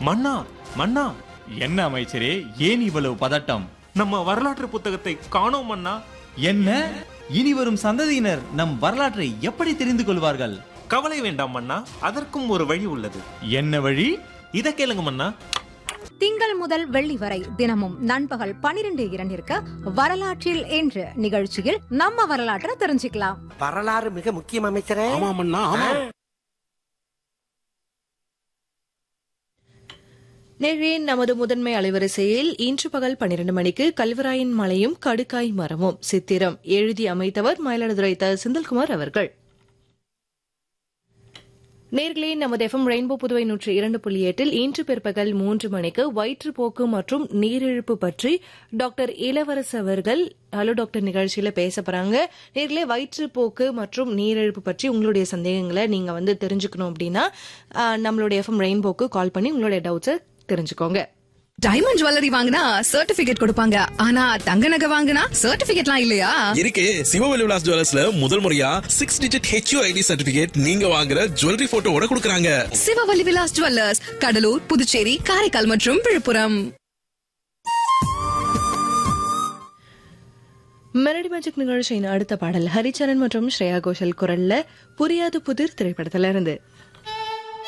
மன்னா மன்னா என்ன அமைச்சரே ஏன் இவ்வளவு பதட்டம் நம்ம வரலாற்று புத்தகத்தை காணோம் மன்னா என்ன இனி வரும் சந்ததியினர் நம் வரலாற்றை எப்படி தெரிந்து கொள்வார்கள் கவலை வேண்டாம் மன்னா அதற்கும் ஒரு வழி உள்ளது என்ன வழி இத கேளுங்க மன்னா திங்கள் முதல் வெள்ளி வரை தினமும் நண்பகல் பனிரெண்டு இரண்டிற்கு வரலாற்றில் என்று நிகழ்ச்சியில் நம்ம வரலாற்றை தெரிஞ்சுக்கலாம் வரலாறு மிக முக்கியம் அமைச்சரே ஆமாமண்ணா ஆமா நேரே நமது முதன்மை அலைவரிசையில் இன்று பகல் பன்னிரண்டு மணிக்கு கல்வராயன் மலையும் கடுக்காய் மரமும் சித்திரம் எழுதி அமைத்தவர் மயிலாடுதுறை த செந்தில்குமார் அவர்கள் நேர்களே நமது எஃப்எம் ரெயின்போ புதுவை நூற்றி இரண்டு புள்ளி எட்டில் இன்று பிற்பகல் மூன்று மணிக்கு வயிற்றுப்போக்கு மற்றும் நீரிழிப்பு பற்றி டாக்டர் இளவரசு அவர்கள் ஹலோ டாக்டர் நிகழ்ச்சியில பேச போறாங்க நேர்களே வயிற்றுப்போக்கு மற்றும் நீரிழிப்பு பற்றி உங்களுடைய சந்தேகங்களை நீங்க வந்து தெரிஞ்சுக்கணும் அப்படின்னா ஆ, நம்மளுடைய எஃப்எம் ரெயின்போக்கு கால் பண்ணி உங்களுடைய டவுட்ஸை தெரிஞ்சுக்கோங்க டைமண்ட் ஜுவல்லரி வாங்கினா சர்டிபிகேட் கொடுப்பாங்க ஆனா தங்க நகை வாங்கினா சர்டிபிகேட்லாம் இல்லையா இருக்கு சிவவெளி விலாஸ் ஜுவல்லர்ஸ்ல முதல் முறையா six digit H U ID certificate நீங்க வாங்குற ஜுவல்லரி போட்டோவோட கொடுக்கறாங்க சிவவல்லி விலாஸ் ஜுவல்லர்ஸ் கடலூர் புதுச்சேரி காரைக்கால் மற்றும் விழுப்புரம் மெலடி மேஜிக் நிகழ்ச்சியின் அடுத்த பாடல் ஹரிச்சரன் மற்றும் ஸ்ரேயா கோஷல் குரல்ல புரியாது புதிர் திரைப்படத்துல இருந்து